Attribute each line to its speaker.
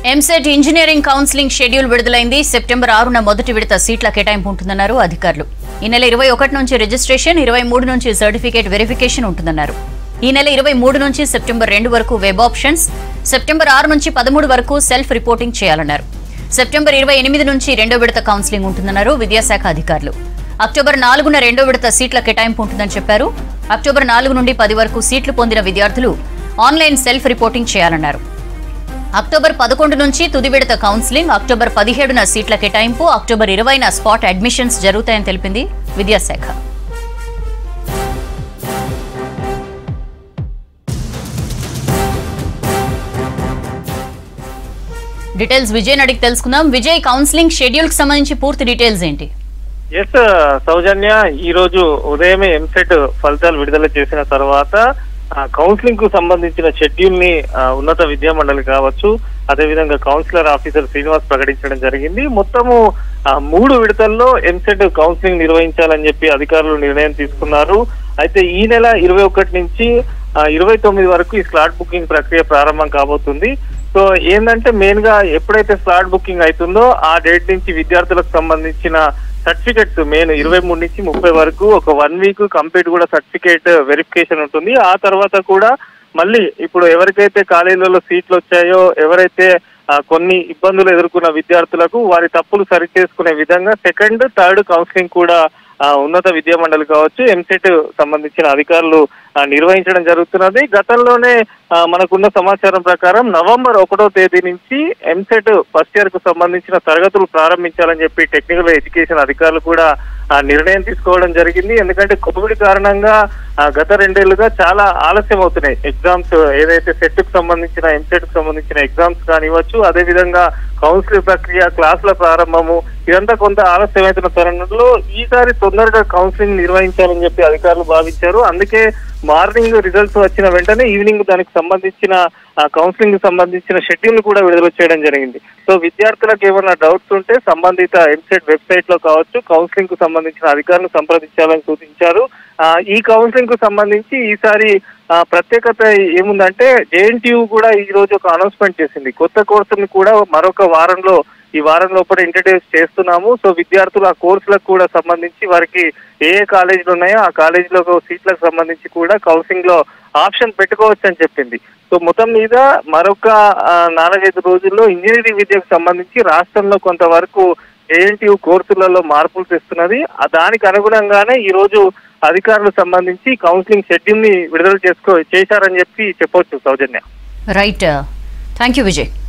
Speaker 1: EAMCET engineering counselling schedule విడుదలైంది September ఆరున మొదటి విడత సీట్ల కేటాయింపు ఉంటుందన్నారు అధికారులు ఈ నెల ఇరవై ఒకటి నుంచి రిజిస్ట్రేషన్ ఇరవై మూడు నుంచి సర్టిఫికేట్ వెరిఫికేషన్ ఉంటుందన్నారు ఈ నెల ఇరవై మూడు నుంచి సెప్టెంబర్ రెండు వరకు వెబ్ ఆప్షన్స్ సెప్టెంబర్ ఆరు నుంచి పదమూడు వరకు సెల్ఫ్ రిపోర్టింగ్ చేయాలన్నారు సెప్టెంబర్ ఇరవై ఎనిమిది నుంచి రెండో విడత కౌన్సిలింగ్ ఉంటుందన్నారు విద్యాశాఖ అధికారులు అక్టోబర్ నాలుగున రెండో విడత సీట్ల కేటాయింపు ఉంటుందని చెప్పారు అక్టోబర్ నాలుగు నుండి పది వరకు సీట్లు పొందిన విద్యార్థులు ఆన్లైన్ సెల్ఫ్ రిపోర్టింగ్ చేయాలన్నారు అక్టోబర్ పదకొండు నుంచి తుది విడత కౌన్సిలింగ్ అక్టోబర్ పదిహేడున సీట్ల కేటాయింపు అక్టోబర్ ఇరవైన స్పాట్ అడ్మిషన్స్ జరుగుతాయని తెలిపింది విద్యాశాఖ డీటెయిల్స్ విజయ్ అడిగి తెలుసుకుందాం విజయ్ కౌన్సిలింగ్ షెడ్యూల్ కి సంబంధించి పూర్తి డీటెయిల్స్ ఏంటి
Speaker 2: ఎస్ సౌజన్య ఈ రోజు ఉదయమే ఎంసెట్ ఫలితాలు విడుదల చేసిన తర్వాత కౌన్సిలింగ్ కు సంబంధించిన షెడ్యూల్ ని ఆ, ఉన్నత విద్యా మండలి కావచ్చు అదేవిధంగా కౌన్సిలర్ ఆఫీసర్ శ్రీనివాస్ ప్రకటించడం జరిగింది మొత్తము ఆ, మూడు విడతల్లో ఎంసెట్ కౌన్సిలింగ్ నిర్వహించాలని చెప్పి అధికారులు నిర్ణయం తీసుకున్నారు అయితే ఈ నెల ఇరవై ఒకటి నుంచి ఇరవై తొమ్మిది వరకు ఈ స్లాట్ బుకింగ్ ప్రక్రియ ప్రారంభం కాబోతుంది సో ఏంటంటే మెయిన్ గా ఎప్పుడైతే స్లాట్ బుకింగ్ అవుతుందో ఆ డేట్ నుంచి విద్యార్థులకు సంబంధించిన సర్టిఫికెట్స్ మెయిన్ ఇరవై మూడు నుంచి ముప్పై వరకు ఒక వన్ వీక్ కంప్లీట్ కూడా సర్టిఫికేట్ వెరిఫికేషన్ ఉంటుంది ఆ తర్వాత కూడా మళ్ళీ ఇప్పుడు ఎవరికైతే కాలేజీలలో సీట్లు వచ్చాయో ఎవరైతే ఆ, కొన్ని ఇబ్బందులు ఎదుర్కొన్న విద్యార్థులకు వారి తప్పులు సరిచేసుకునే విధంగా సెకండ్ థర్డ్ కౌన్సిలింగ్ కూడా ఆ, ఉన్నత విద్యా మండలి కావచ్చు ఎంసెట్ సంబంధించిన అధికారులు ఆ, నిర్వహించడం జరుగుతున్నది గతంలోనే ఆ, మనకున్న సమాచారం ప్రకారం నవంబర్ ఒకటో తేదీ నుంచి ఎంసెట్ ఫస్ట్ ఇయర్ కు సంబంధించిన తరగతులు ప్రారంభించాలని చెప్పి టెక్నికల్ ఎడ్యుకేషన్ అధికారులు కూడా ఆ నిర్ణయం తీసుకోవడం జరిగింది ఎందుకంటే కోవిడ్ కారణంగా ఆ, గత రెండేళ్లుగా చాలా ఆలస్యం అవుతున్నాయి ఎగ్జామ్స్ ఏదైతే సెట్ కు సంబంధించిన ఎంసెట్ కు సంబంధించిన ఎగ్జామ్స్ కానివ్వచ్చు అదే విధంగా కౌన్సిలింగ్ ప్రక్రియ క్లాసుల ప్రారంభము ఇదంతా కొంత ఆలస్యమవుతున్న తరుణంలో ఈసారి తొందరగా కౌన్సిలింగ్ నిర్వహించాలని చెప్పి అధికారులు భావించారు అందుకే మార్నింగ్ రిజల్ట్స్ వచ్చిన వెంటనే ఈవినింగ్ దానికి సంబంధించిన కౌన్సిలింగ్ సంబంధించిన షెడ్యూల్ కూడా విడుదల చేయడం జరిగింది సో విద్యార్థులకు ఏమైనా డౌట్స్ ఉంటే సంబంధిత ఎంసెట్ వెబ్సైట్ లో కావచ్చు కౌన్సిలింగ్ కు సంబంధించిన అధికారులు సంప్రదించాలని సూచించారు ఆ, ఈ కౌన్సిలింగ్ కు సంబంధించి ఈసారి ఆ, ప్రత్యేకత ఏముందంటే జేఎన్టీయూ కూడా ఈ రోజు ఒక అనౌన్స్మెంట్ చేసింది కొత్త కోర్సుని కూడా మరొక వారంలో ఈ వారం లోపల ఇంట్రడ్యూస్ చేస్తున్నాము సో విద్యార్థులు ఆ కోర్సులకు కూడా సంబంధించి వారికి ఏ ఏ కాలేజీలు ఉన్నాయో ఆ కాలేజీలో సీట్లకు సంబంధించి కూడా కౌన్సిలింగ్ లో ఆప్షన్ పెట్టుకోవచ్చు అని చెప్పింది సో మొత్తం మీద మరొక ఆ, నాలుగైదు రోజుల్లో ఇంజనీరింగ్ విద్యకు సంబంధించి రాష్ట్రంలో కొంతవరకు ఏఎన్టీయూ కోర్సులలో మార్పులు తెస్తున్నది ఆ దానికి అనుగుణంగానే ఈ రోజు అధికారులు సంబంధించి కౌన్సిలింగ్ షెడ్యూల్ ని విడుదల చేసుకో చేశారని చెప్పి చెప్పొచ్చు Soujanya
Speaker 1: right thank you Vijay